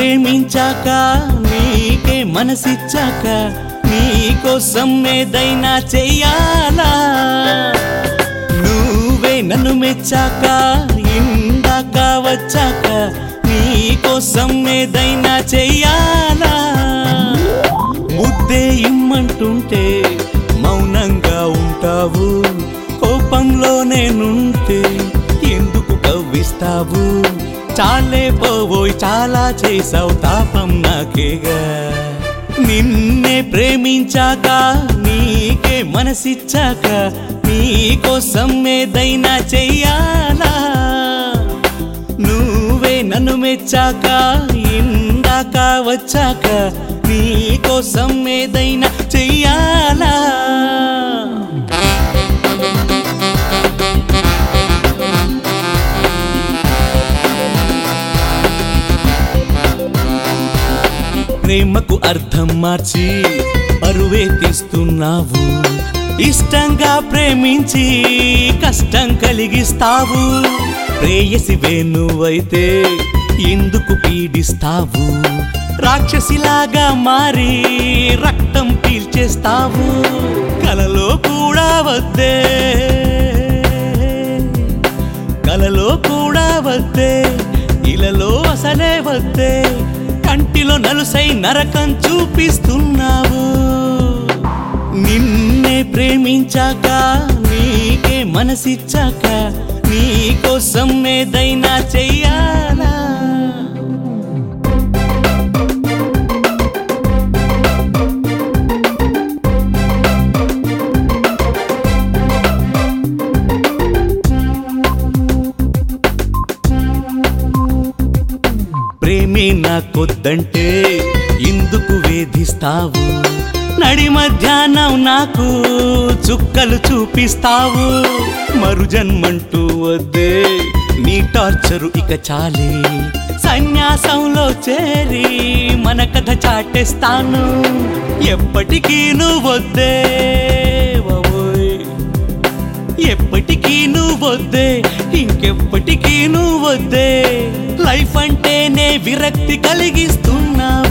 ప్రేమించాక నీకే మనసిచ్చాక నీకోసం ఏదైనా చెయ్యాలా నువ్వే నన్ను మెచ్చాక ఇందాక వచ్చాక నీకోసం ఏదైనా చెయ్యాలా ముద్దే ఇమ్మంటుంటే మౌనంగా ఉంటావు కోపంలో నేనుంటే ఎందుకు కవ్విస్తావు చాలే పోవోయ్ చాలా చేసావు తాపం నాకేగా నిన్నే ప్రేమించాక నీకే మనసిచ్చాక నీకోసం ఏదైనా చెయ్యాలా నువ్వే నన్ను మెచ్చాక ఇందాక వచ్చాక నీకోసం ఏదైనా చెయ్యాలా ప్రేమకు అర్థం మార్చి పరువే తీస్తున్నావు ఇష్టంగా ప్రేమించి కష్టం కలిగిస్తావు ప్రేయసి వేణువైతే ఎందుకు పీడిస్తావు రాక్షసిలాగా మారి రక్తం పీల్చేస్తావు కలలో కూడా వద్దే కలలో కూడా వద్దే ఇలలో అసలే వద్దే కంటిలో నలుసై నరకం చూపిస్తున్నావు నిన్నే ప్రేమించాక నీకే మనసిచ్చాక నీకోసం ఏదైనా చెయ్యాలా ప్రేమే నాకొద్దంటే ఎందుకు వేధిస్తావు నడి మధ్యాహ్నం నాకు చుక్కలు చూపిస్తావు మరు జన్మంటూ వద్దే నీ టార్చరు ఇక చాలే సన్యాసంలో చేరి మన కథ చాటేస్తాను ఎప్పటికీ నువ్వు వద్దే బాబోయ్ ఎప్పటికీ నువ్వు వద్దే ఇంకెప్పటికీ నువ్వు వద్దే లైఫ్ అంటేనే విరక్తి కలిగిస్తున్నావు